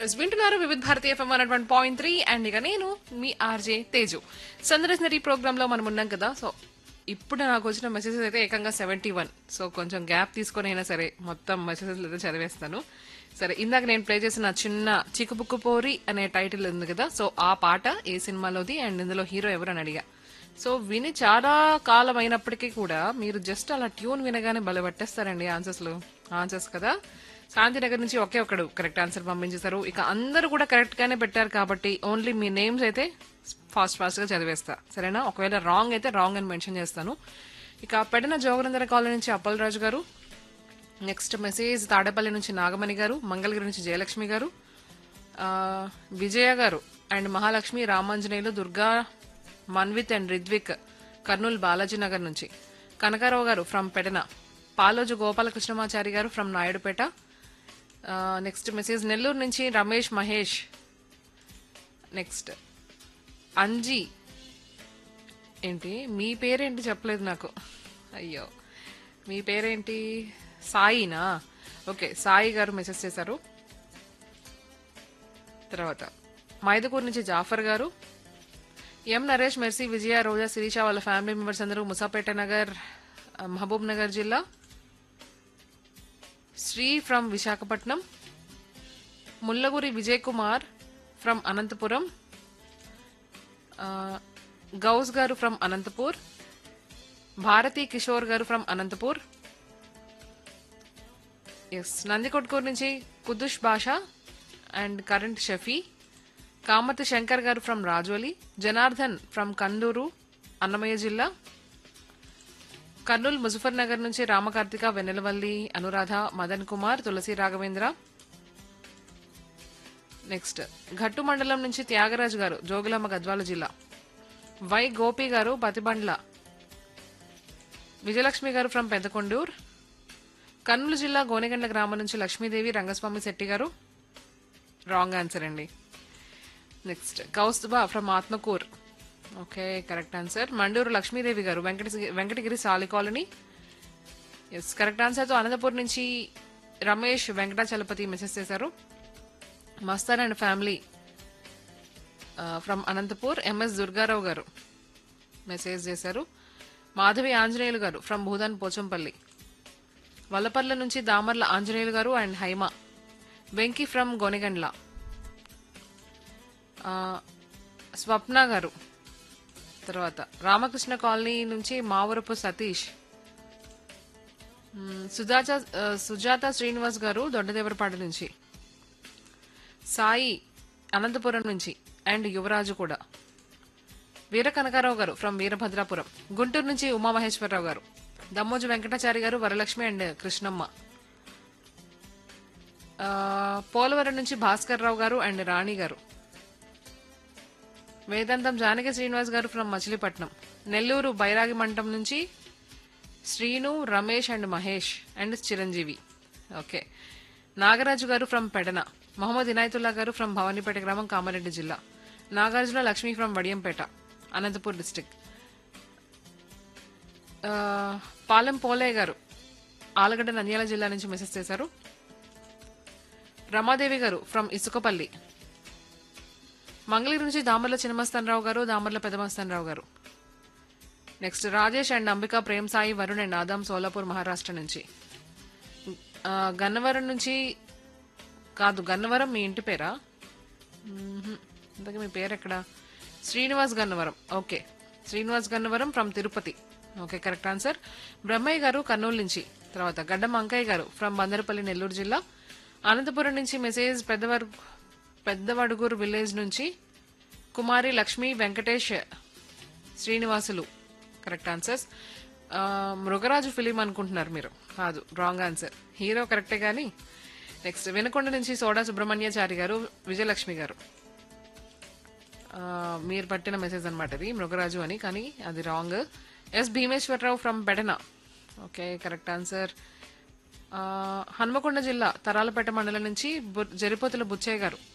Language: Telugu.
ఎస్ వింటున్నారు వివిధ భారతీయ FM one one point three and ఇక నేను మీ ఆర్జే తేజు సందర్శనరీ ప్రోగ్రామ్ లో మనం ఉన్నాం కదా సో ఇప్పుడు నాకు వచ్చిన మెసేజెస్ అయితే ఏకంగా సెవెంటీ వన్ సో కొంచెం గ్యాప్ తీసుకొని అయినా సరే మొత్తం మెసేజెస్ అయితే చదివేస్తాను సరే ఇందాక నేను ప్లే చేసిన చిన్న చిక్కుబుక్కు పోరి అనే టైటిల్ ఉంది కదా సో ఆ పాట ఏ సినిమాలోది అండ్ ఇందులో హీరో ఎవరు అని అడిగా సో విని చాలా కాలం అయినప్పటికీ కూడా మీరు జస్ట్ అలా ట్యూన్ వినగానే బల పట్టేస్తారండి ఆన్సర్స్ లో ఆన్సర్స్ కదా శాంతినగర్ నుంచి ఒకే ఒకడు కరెక్ట్ ఆన్సర్ పంపించేశారు ఇక అందరూ కూడా కరెక్ట్ గానే పెట్టారు కాబట్టి ఓన్లీ మీ నేమ్స్ అయితే ఫాస్ట్ ఫాస్ట్ గా చదివేస్తా సరేనా ఒకవేళ రాంగ్ అయితే రాంగ్ అని మెన్షన్ చేస్తాను ఇక పెడిన జోగనందర కాలనీ నుంచి అప్పలరాజు గారు నెక్స్ట్ మెసేజ్ తాడేపల్లి నుంచి నాగమణి గారు మంగళగిరి నుంచి జయలక్ష్మి గారు ఆ, విజయ గారు అండ్ మహాలక్ష్మి రామాంజనేయులు దుర్గా మన్విత్ అండ్ రిద్విక్ కర్నూలు బాలాజీ నగర్ నుంచి కనకారావు గారు ఫ్రమ్ పెడన పాలోజు గోపాలకృష్ణమాచారి గారు from Naidupeta next message Nellore నుంచి రమేష్ మహేష్ నెక్స్ట్ అంజీ ఏంటి మీ పేరేంటి చెప్పలేదు నాకు అయ్యో మీ పేరేంటి సాయినా ఓకే సాయి గారు మెసేజ్ చేశారు తర్వాత మైదుకూరు నుంచి జాఫర్ గారు ఎం నరేష్ మెర్సీ విజయ రోజా శిరీష వాళ్ళ ఫ్యామిలీ మెంబర్స్ అందరూ ముసాపేట నగర్ ఆ, మహబూబ్ నగర్ జిల్లా శ్రీ ఫ్రమ్ విశాఖపట్నం ముల్లగురి విజయ్ కుమార్ ఫ్రమ్ అనంతపురం ఆ, గౌస్ గారు ఫ్రమ్ అనంతపూర్ భారతి కిషోర్ గారు ఫ్రమ్ అనంతపూర్ ఎస్ నందికొట్కూరు నుంచి కుదుష్ భాష అండ్ కరెంట్ షఫీ కామతి శంకర్ గారు ఫ్రమ్ రాజోలి జనార్దన్ ఫ్రమ్ కందూరు అన్నమయ్య జిల్లా కర్నూలు ముజఫర్ నగర్ నుంచి రామకార్తిక వెన్నెలవల్లి అనురాధ మదన్ కుమార్ తులసి రాఘవేంద్ర నెక్స్ట్ ఘట్టు మండలం నుంచి త్యాగరాజు గారు జోగులమ్మ గద్వాల జిల్లా వై గోపి గారు పతిబండ్ల విజయలక్ష్మి గారు ఫ్రమ్ పెద్దకొండూర్ కర్నూలు జిల్లా గోనెగండ్ల గ్రామం నుంచి లక్ష్మీదేవి రంగస్వామి శెట్టి గారు రాంగ్ ఆన్సర్ అండి next Kaustubha from Atmakur okay correct answer Manduru Lakshmidevi గారు వెంకట వెంకటగిరి సాలి కాలనీ ఎస్ కరెక్ట్ ఆన్సర్తో అనంతపూర్ నుంచి రమేష్ వెంకటాచలపతి మెసేజ్ చేశారు Mastan and family from Anantapur MS Durgarao గారు మెసేజ్ చేశారు మాధవి ఆంజనేయులు గారు ఫ్రమ్ భూదాన్ పోచంపల్లి వల్లపర్ల నుంచి దామర్ల ఆంజనేయులు గారు అండ్ హైమ వెంకీ ఫ్రమ్ గోనెగండ్ల ఆ, స్వప్న గారు తర్వాత రామకృష్ణ కాలనీ నుంచి మావరపు సతీష్ మ్, సుజాత ఆ, సుజాత శ్రీనివాస్ గారు దొడ్డదేవరపాడు నుంచి సాయి అనంతపురం నుంచి అండ్ యువరాజు కూడా వీర కనకారావు గారు ఫ్రమ్ వీరభద్రాపురం గుంటూరు నుంచి ఉమామహేశ్వరరావు గారు దమ్మోజు వెంకటాచారి గారు వరలక్ష్మి అండ్ కృష్ణమ్మ ఆ, పోలవరం నుంచి భాస్కర్ రావు గారు అండ్ రాణి గారు వేదాంతం జానకి శ్రీనివాస్ గారు ఫ్రమ్ మచిలీపట్నం నెల్లూరు బైరాగి మంటం నుంచి Srinu Ramesh and Mahesh and Chiranjeevi okay Nagaraju గారు ఫ్రమ్ పెడన మొహమ్మద్ ఇనాయతుల్లా గారు ఫ్రమ్ భవానీపేట గ్రామం కామారెడ్డి జిల్లా నాగార్జున లక్ష్మి ఫ్రమ్ వడియంపేట అనంతపూర్ డిస్టిక్ ఆ, పాలెం పోలే గారు ఆలగడ్డ నంద్యాల జిల్లా నుంచి మెసేజ్ చేశారు రమాదేవి గారు ఫ్రమ్ ఇసుకపల్లి మంగళగిరి నుంచి దామర్ల చిన్నమస్తానరావు గారు దామర్ల పెద్దమస్తానరావు గారు next Rajesh and Ambika Prem Sai Varun and Adam Solapur Maharashtra నుంచి ఆ, గన్నవరం నుంచి కాదు గన్నవరం మీ ఇంటి పేరా మ్మ్హ్మ్. ఇంతకీ మీ పేరు ఎక్కడ Srinivas Gannavaram okay Srinivas Gannavaram from Tirupati okay correct answer Brahmaiah గారు కర్నూలు నుంచి తర్వాత గడ్డం అంకయ్య గారు ఫ్రమ్ బందరపల్లి నెల్లూరు జిల్లా అనంతపురం నుంచి మెసేజ్ పెద్దవర్ పెద్దవడుగురు విలేజ్ నుంచి కుమారి లక్ష్మి వెంకటేష్ శ్రీనివాసులు కరెక్ట్ ఆన్సర్స్ ఆ, మృగరాజు ఫిలిం అనుకుంటున్నారు మీరు కాదు రాంగ్ ఆన్సర్ హీరో కరెక్టే కానీ నెక్స్ట్ వినకొండ నుంచి సోడా సుబ్రహ్మణ్యాచారి గారు విజయలక్ష్మి గారు ఆ, మీరు పట్టిన మెసేజ్ అనమాట ఇది మృగరాజు అని కానీ అది wrong S Bhimeswararao from Bedana okay correct answer Hanmakonda జిల్లా తరాలపేట మండలం నుంచి బు- జరిపోతుల బుచ్చయ్య గారు